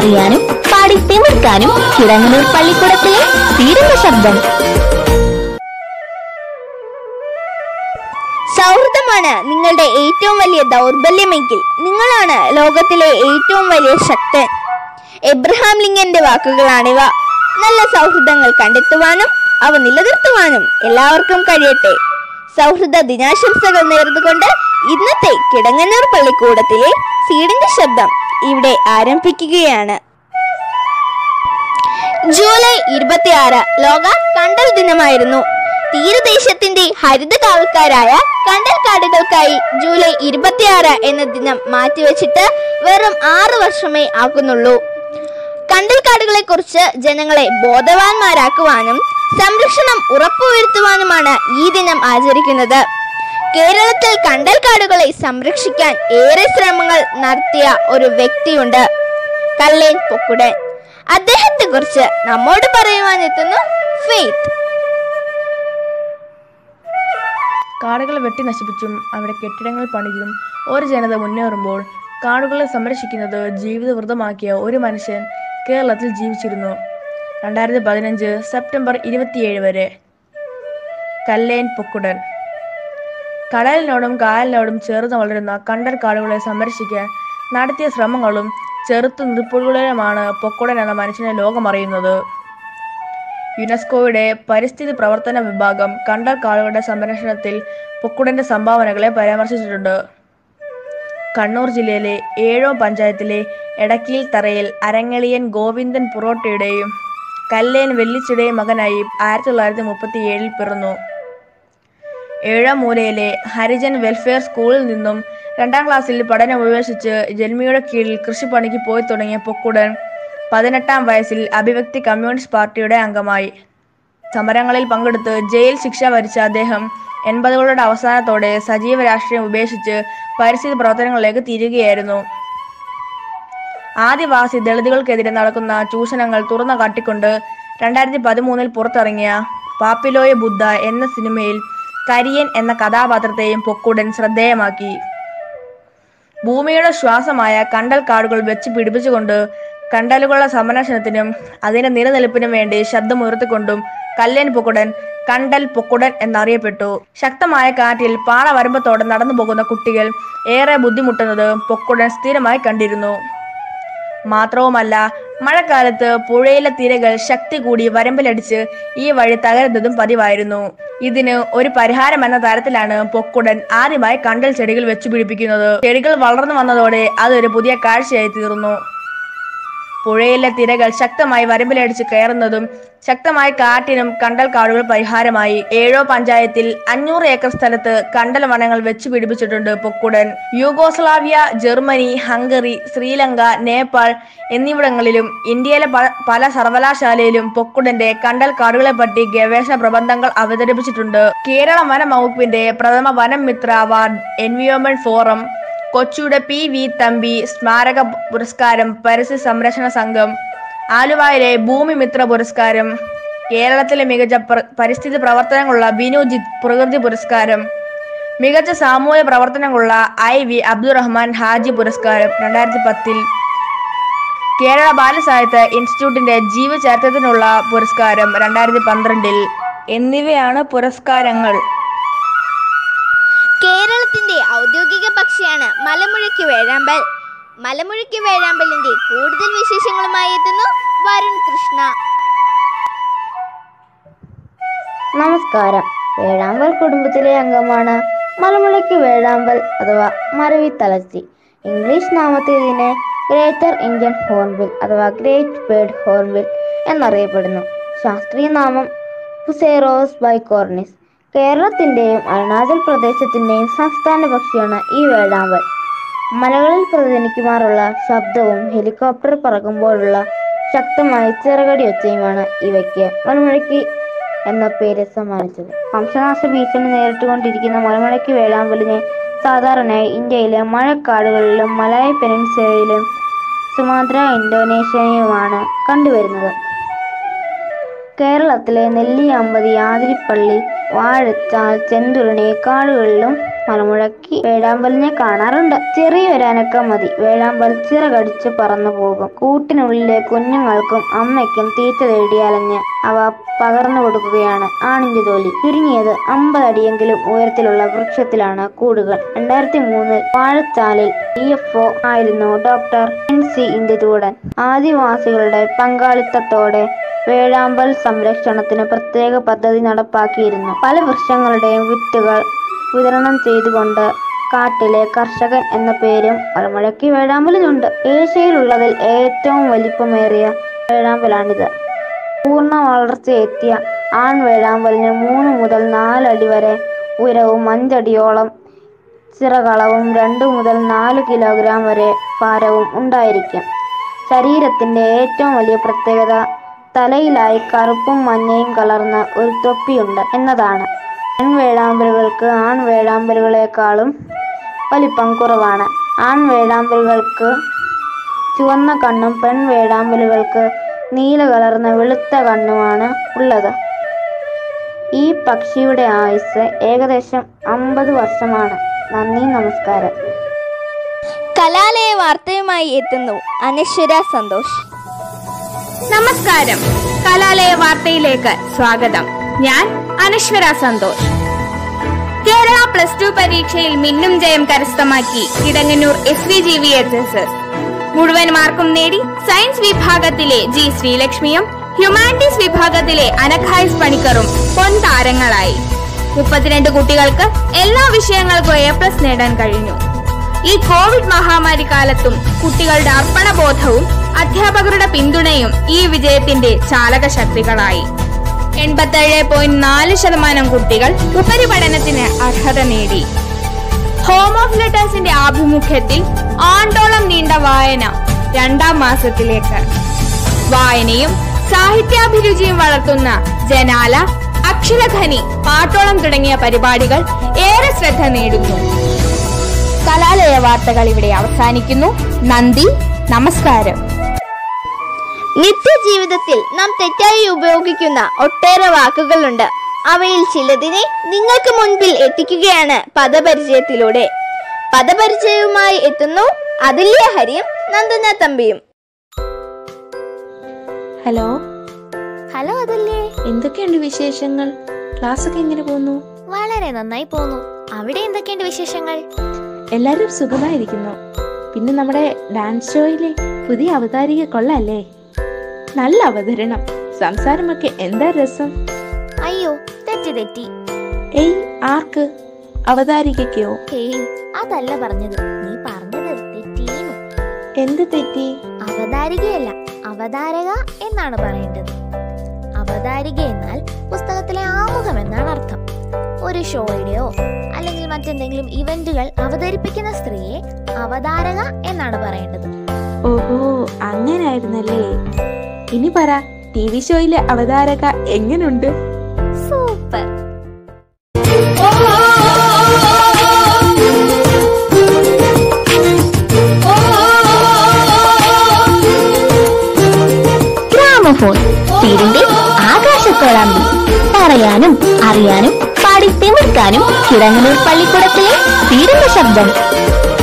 അറിയാനും പാടി തിമിർക്കാനും കിടങ്ങനൂർ പള്ളിക്കൂടത്തിലെ തീരുന്ന ശബ്ദം സൗഹൃദമാണ് നിങ്ങളുടെ ഏറ്റവും വലിയ ദൗർബല്യമെങ്കിൽ നിങ്ങളാണ് ലോകത്തിലെ ഏറ്റവും വലിയ ശക്തൻ എബ്രഹാം ലിങ്കന്റെ വാക്കുകളാണിവ നല്ല സൗഹൃദങ്ങൾ കണ്ടെത്തുവാനും അവ നിലനിർത്തുവാനും എല്ലാവർക്കും കഴിയട്ടെ സൗഹൃദ ദിനാശംസകൾ നേർന്നുകൊണ്ട് ഇന്നത്തെ കിടങ്ങന്നൂർ പള്ളിക്കൂടത്തിലെ സീഡിന്റെ ശബ്ദം ഇവിടെ ആരംഭിക്കുകയാണ് ജൂലൈ ഇരുപത്തിയാറ് ലോക കണ്ടൽ ദിനമായിരുന്നു തീരദേശത്തിന്റെ ഹരിത കാവൽക്കാരായ കണ്ടൽ കാടുകൾക്കായി ജൂലൈ ഇരുപത്തിയാറ് എന്ന ദിനം മാറ്റിവെച്ചിട്ട് വെറും ആറ് വർഷമേ ആകുന്നുള്ളൂ കണ്ടൽ കാടുകളെ കുറിച്ച് ജനങ്ങളെ ബോധവാന്മാരാക്കുവാനും സംരക്ഷണം ഉറപ്പുവരുത്തുവാനുമാണ് ഈ ദിനം ആചരിക്കുന്നത് കേരളത്തിൽ കണ്ടൽ കാടുകളെ സംരക്ഷിക്കാൻ ഏറെ ശ്രമങ്ങൾ നടത്തിയ ഒരു വ്യക്തിയുണ്ട് കല്ലേൻ പൊക്കുടൻ അദ്ദേഹത്തെ കുറിച്ച് നമ്മോട് പറയുവാൻ എത്തുന്നു ഫെയ്ത്ത് കാടുകൾ വെട്ടി നശിപ്പിച്ചും അവിടെ കെട്ടിടങ്ങൾ പണിതും ഒരു ജനത മുന്നേറുമ്പോൾ കാടുകളെ സംരക്ഷിക്കുന്നത് ജീവിതവൃതമാക്കിയ ഒരു മനുഷ്യൻ കേരളത്തിൽ ജീവിച്ചിരുന്നു രണ്ടായിരത്തി പതിനഞ്ച് സെപ്റ്റംബർ ഇരുപത്തിയേഴ് വരെ കല്ലേൻ പൊക്കുടൻ കടലിനോടും കായലിനോടും ചേർന്ന് വളരുന്ന കണ്ടൽ കാടുകളെ സംരക്ഷിക്കാൻ നടത്തിയ ശ്രമങ്ങളും ചെറുത്തു നിൽപ്പുകളിലുമാണ് പൊക്കുടൻ എന്ന മനുഷ്യനെ ലോകമറിയുന്നത് യുനെസ്കോയുടെ പരിസ്ഥിതി പ്രവർത്തന വിഭാഗം കണ്ടൽ കാടുകളുടെ സംരക്ഷണത്തിൽ പൊക്കുടന്റെ സംഭാവനകളെ പരാമർശിച്ചിട്ടുണ്ട് കണ്ണൂർ ജില്ലയിലെ ഏഴോ പഞ്ചായത്തിലെ എടക്കിയിൽ തറയിൽ അരങ്ങളിയൻ ഗോവിന്ദൻ പുറോട്ടയുടെയും കല്ലേൻ വെല്ലിച്ചിയുടെയും മകനായി ആയിരത്തി തൊള്ളായിരത്തി മുപ്പത്തി ഏഴിൽ പിറന്നു ഏഴാം മൂലയിലെ ഹരിജൻ വെൽഫെയർ സ്കൂളിൽ നിന്നും രണ്ടാം ക്ലാസ്സിൽ പഠനം ഉപേക്ഷിച്ച് ജന്മിയുടെ കീഴിൽ കൃഷിപ്പണിക്ക് പോയി തുടങ്ങിയ പൊക്കുടൻ പതിനെട്ടാം വയസ്സിൽ അഭിവ്യക്തി കമ്മ്യൂണിസ്റ്റ് പാർട്ടിയുടെ അംഗമായി സമരങ്ങളിൽ പങ്കെടുത്ത് ജയിൽ ശിക്ഷ വരിച്ച അദ്ദേഹം എൺപതുകളുടെ അവസാനത്തോടെ സജീവ രാഷ്ട്രീയം ഉപേക്ഷിച്ച് പരിസ്ഥിതി പ്രവർത്തനങ്ങളിലേക്ക് തിരികുകയായിരുന്നു ആദിവാസി ദളിതുകൾക്കെതിരെ നടക്കുന്ന ചൂഷണങ്ങൾ തുറന്നു കാട്ടിക്കൊണ്ട് രണ്ടായിരത്തി പതിമൂന്നിൽ പുറത്തിറങ്ങിയ പാപ്പിലോയ ബുദ്ധ എന്ന സിനിമയിൽ കരിയൻ എന്ന കഥാപാത്രത്തെയും പൊക്കുടൻ ശ്രദ്ധേയമാക്കി ഭൂമിയുടെ ശ്വാസമായ കണ്ടൽ കാടുകൾ വെച്ച് പിടിപ്പിച്ചുകൊണ്ട് കണ്ടലുകളുടെ സംരക്ഷണത്തിനും അതിന്റെ നിലനിൽപ്പിനും വേണ്ടി ശബ്ദമുയർത്തിക്കൊണ്ടും കല്ലേൻ പൊക്കുടൻ കണ്ടൽ പൊക്കുടൻ എന്നറിയപ്പെട്ടു ശക്തമായ കാറ്റിൽ പാളവരമ്പത്തോടെ നടന്നു പോകുന്ന കുട്ടികൾ ഏറെ ബുദ്ധിമുട്ടുന്നത് പൊക്കുടൻ സ്ഥിരമായി കണ്ടിരുന്നു മാത്രവുമല്ല മഴക്കാലത്ത് പുഴയിലെ തിരകൾ ശക്തി കൂടി വരമ്പിലടിച്ച് ഈ വഴി തകരുന്നതും പതിവായിരുന്നു ഇതിന് ഒരു പരിഹാരം എന്ന തരത്തിലാണ് പൊക്കുടൻ ആദ്യമായി കണ്ടൽ ചെടികൾ വെച്ചു പിടിപ്പിക്കുന്നത് ചെടികൾ വളർന്നു വന്നതോടെ അതൊരു പുതിയ കാഴ്ചയായി തീർന്നു പുഴയിലെ തിരകൾ ശക്തമായി വരമ്പിലടിച്ച് കയറുന്നതും ശക്തമായ കാറ്റിനും കണ്ടൽ കാടുകൾ പരിഹാരമായി ഏഴോ പഞ്ചായത്തിൽ അഞ്ഞൂറ് ഏക്കർ സ്ഥലത്ത് കണ്ടൽ വനങ്ങൾ വെച്ചു പിടിപ്പിച്ചിട്ടുണ്ട് Pokkudan Yugoslavia Germany Hungary Sri Lanka Nepal എന്നിവിടങ്ങളിലും ഇന്ത്യയിലെ പ- പല സർവകലാശാലയിലും പൊക്കുടന്റെ കണ്ടൽ കാടുകളെ പറ്റി ഗവേഷണ പ്രബന്ധങ്ങൾ അവതരിപ്പിച്ചിട്ടുണ്ട് കേരള വനം വകുപ്പിന്റെ പ്രഥമ Vanamitra award environment forum കൊച്ചിയുടെ പി വി തമ്പി സ്മാരക പുരസ്കാരം പരിസ്ഥിതി സംരക്ഷണ സംഘം ആലുവയിലെ ഭൂമി മിത്ര പുരസ്കാരം കേരളത്തിലെ മികച്ച പ്ര- പരിസ്ഥിതി പ്രവർത്തനങ്ങളുള്ള ബിനുജിത് പ്രകൃതി പുരസ്കാരം മികച്ച സാമൂഹ്യ പ്രവർത്തനങ്ങളുള്ള ഐ വി അബ്ദുറഹ്മാൻ ഹാജി പുരസ്കാരം രണ്ടായിരത്തി പത്തിൽ കേരള ബാലസാഹിത്യ ഇൻസ്റ്റിറ്റ്യൂട്ടിന്റെ ജീവചരിത്രത്തിനുള്ള പുരസ്കാരം രണ്ടായിരത്തി പന്ത്രണ്ടിൽ എന്നിവയാണ് പുരസ്കാരങ്ങൾ കേരളത്തിന്റെ ഔദ്യോഗിക പക്ഷിയാണ് മലമുഴക്കി വേഴാമ്പൽ മലമുഴക്കി വേഴാമ്പലിന്റെ കൂടുതൽ വിശേഷങ്ങളുമായി എത്തുന്നു വരുൺ കൃഷ്ണ നമസ്കാരം വേഴാമ്പൽ കുടുംബത്തിലെ അംഗമാണ് മലമുഴക്കി വേഴാമ്പൽ അഥവാ മരവി തലച്ചി ഇംഗ്ലീഷ് നാമത്തിൽ ഇതിനെ ഗ്രേറ്റർ ഇന്ത്യൻ ഹോൺബിൽ അഥവാ ഗ്രേറ്റ് ബേർഡ് ഹോൺബിൽ എന്നറിയപ്പെടുന്നു ശാസ്ത്രീയ നാമം പുസേറോസ് ബൈക്കോർണിസ് കേരളത്തിന്റെയും അരുണാചൽ പ്രദേശത്തിന്റെയും സംസ്ഥാന പക്ഷിയാണ് ഈ വേഴാമ്പൽ മലകളിൽ പ്രതിനിധിക്കുമാറുള്ള ശബ്ദവും ഹെലികോപ്റ്റർ പറക്കുമ്പോഴുള്ള ശക്തമായ ചിറകടി ഒച്ചയുമാണ് ഇവയ്ക്ക് മലമുഴക്കി എന്ന പേര് സമ്മാനിച്ചത് വംശനാശ ഭീഷണി നേരിട്ടുകൊണ്ടിരിക്കുന്ന മലമുഴക്കി വേളാമ്പലിനെ സാധാരണയായി ഇന്ത്യയിലെ മഴക്കാടുകളിലും മലായ പെനിൻസുലയിലും സുമാത്ര ഇന്തോനേഷ്യയിലുമാണ് കണ്ടുവരുന്നത് കേരളത്തിലെ നെല്ലിയാമ്പതി ആതിരിപ്പള്ളി വാഴച്ചാൽ ചെന്തുരുണി കാടുകളിലും മലമുഴക്കി വേഴാമ്പലിനെ കാണാറുണ്ട് ചെറിയൊരു അനക്കം മതി വേഴാമ്പൽ ചിറകടിച്ച് പറന്നു പോകും കൂട്ടിനുള്ളിലെ കുഞ്ഞുങ്ങൾക്കും അമ്മയ്ക്കും തീറ്റ തേടി അലഞ്ഞ് അവ പകർന്നു കൊടുക്കുകയാണ് ആണിന്റെ ജോലി ചുരുങ്ങിയത് അമ്പത് അടിയെങ്കിലും ഉയരത്തിലുള്ള വൃക്ഷത്തിലാണ് കൂടുകൾ രണ്ടായിരത്തി മൂന്നിൽ വാഴച്ചാലിൽ ഡി എഫ് ഒ ആയിരുന്നു ഡോക്ടർ എൻ സി ഇന്ദുചൂടൻ ആദിവാസികളുടെ പങ്കാളിത്തത്തോടെ വേഴാമ്പൽ സംരക്ഷണത്തിന് പ്രത്യേക പദ്ധതി നടപ്പാക്കിയിരുന്നു പല വൃക്ഷങ്ങളുടെയും വിത്തുകൾ വിതരണം ചെയ്തുകൊണ്ട് കാട്ടിലെ കർഷകൻ എന്ന പേരും മലമുഴക്കി വേഴാമ്പലിനുണ്ട് ഏഷ്യയിലുള്ളതിൽ ഏറ്റവും വലിപ്പമേറിയ വേഴാമ്പലാണിത് പൂർണ്ണ വളർച്ചയെത്തിയ ആൺ വേഴാമ്പലിന് മൂന്ന് മുതൽ നാലടി വരെ ഉയരവും അഞ്ചടിയോളം ചിറകളവും രണ്ട് മുതൽ നാല് കിലോഗ്രാം വരെ ഭാരവും ഉണ്ടായിരിക്കും ശരീരത്തിന്റെ ഏറ്റവും വലിയ പ്രത്യേകത തലയിലായി കറുപ്പും മഞ്ഞയും കലർന്ന ഒരു തൊപ്പിയുണ്ട് എന്നതാണ് പെൺവേഴാമ്പലുകൾക്ക് ആൺവേഴാമ്പലുകളെക്കാളും വലിപ്പം കുറവാണ് ആൺവേഴാമ്പലുകൾക്ക് ചുവന്ന കണ്ണും പെൺവേഴാമ്പലുകൾക്ക് നീല കലർന്ന വെളുത്ത കണ്ണുമാണ് ഉള്ളത് ഈ പക്ഷിയുടെ ആയുസ് ഏകദേശം അമ്പത് വർഷമാണ് നന്ദി നമസ്കാരം കലാലയ വാർത്തയുമായി എത്തുന്നു അനശ്വര സന്തോഷ് നമസ്കാരം കലാലയ വാർത്തയിലേക്ക് സ്വാഗതം ഞാൻ അനശ്വര സന്തോഷ് കേരള പ്ലസ് ടു പരീക്ഷയിൽ മിന്നും ജയം കരസ്ഥമാക്കി Kidangannur S V G V H S S മുഴുവൻ മാർക്കും നേടി സയൻസ് വിഭാഗത്തിലെ ജി ശ്രീലക്ഷ്മിയും ഹ്യൂമാനിറ്റീസ് വിഭാഗത്തിലെ അനഖായിസ് പണിക്കറും പൊൻതാരങ്ങളായി മുപ്പത്തിരണ്ട് കുട്ടികൾക്ക് എല്ലാ വിഷയങ്ങൾക്കും എ പ്ലസ് നേടാൻ കഴിഞ്ഞു ഈ കോവിഡ് മഹാമാരി കാലത്തും കുട്ടികളുടെ അർപ്പണബോധവും അധ്യാപകരുടെ പിന്തുണയും ഈ വിജയത്തിന്റെ ചാലക ശക്തികളായി എൺപത്തേഴ് പോയിന്റ് നാല് ശതമാനം കുട്ടികൾ ഉപരിപഠനത്തിന് അർഹത നേടി ഹോം ഓഫ് ലെറ്റേഴ്സിന്റെ ആഭിമുഖ്യത്തിൽ ആണ്ടോളം നീണ്ട വായന രണ്ടാം മാസത്തിലേക്ക് വായനയും സാഹിത്യാഭിരുചിയും വളർത്തുന്ന ജനാല അക്ഷരഖനി പാട്ടോളം തുടങ്ങിയ പരിപാടികൾ ഏറെ ശ്രദ്ധ നേടുന്നു കലാലയ വാർത്തകൾ ഇവിടെ അവസാനിക്കുന്നു നന്ദി നമസ്കാരം നിത്യജീവിതത്തിൽ നാം തെറ്റായി ഉപയോഗിക്കുന്ന ഒട്ടേറെ വാക്കുകളുണ്ട് അവയിൽ ചിലതിനെ നിങ്ങൾക്ക് മുൻപിൽ എത്തിക്കുകയാണ് പദപരിചയത്തിലൂടെ പദപരിചയവുമായി എത്തുന്നു അതുല്യ ഹരിയും നന്ദന തമ്പിയും ഹലോ ഹലോ അതല്ലേ എന്തൊക്കെയുണ്ട് വിശേഷങ്ങൾ ക്ലാസ് ഒക്കെ എങ്ങനെ പോകുന്നു വളരെ നന്നായി പോന്നു അവിടെ എന്തൊക്കെയുണ്ട് വിശേഷങ്ങൾ എല്ലാവരും സുഖമായിരിക്കുന്നു പിന്നെ നമ്മുടെ ഡാൻസ് ഷോയിലെ പുതിയ അവതാരിക കൊള്ളാല്ലേ നല്ല അവതരണം സംസാരമൊക്കെ എന്താ രസം അയ്യോ തെറ്റി തെറ്റി ഏയ് ആർക്ക് അവതാരികയ്ക്കോ ഹേയ് അതല്ല പറഞ്ഞത് നീ പറഞ്ഞത് തെറ്റീന്നു എന്ത് തെറ്റി അവതാരികയല്ല അവതാരക എന്നാണ് പറയേണ്ടത് അവതാരിക എന്നാൽ പുസ്തകത്തിലെ ആമുഖം എന്നാണ് അർത്ഥം ഒരു ഷോയുടെയോ അല്ലെങ്കിൽ മറ്റെന്തെങ്കിലും ഇവന്റുകൾ അവതരിപ്പിക്കുന്ന സ്ത്രീയെ അവതാരക എന്നാണ് പറയേണ്ടത് ഓഹോ അങ്ങനായിരുന്നല്ലേ ഇനി പറ ടി വി ഷോയിലെ അവതാരക എങ്ങനുണ്ട് സൂപ്പർ ഗ്രാമഫോൺ വീടിന്റെ ആകാശക്കോളാമ്പി പറയാനും അറിയാനും പാടി തിമിർക്കാനും കിടങ്ങനൂർ പള്ളിക്കൂടത്തിലെ വീടിന്റെ ശബ്ദം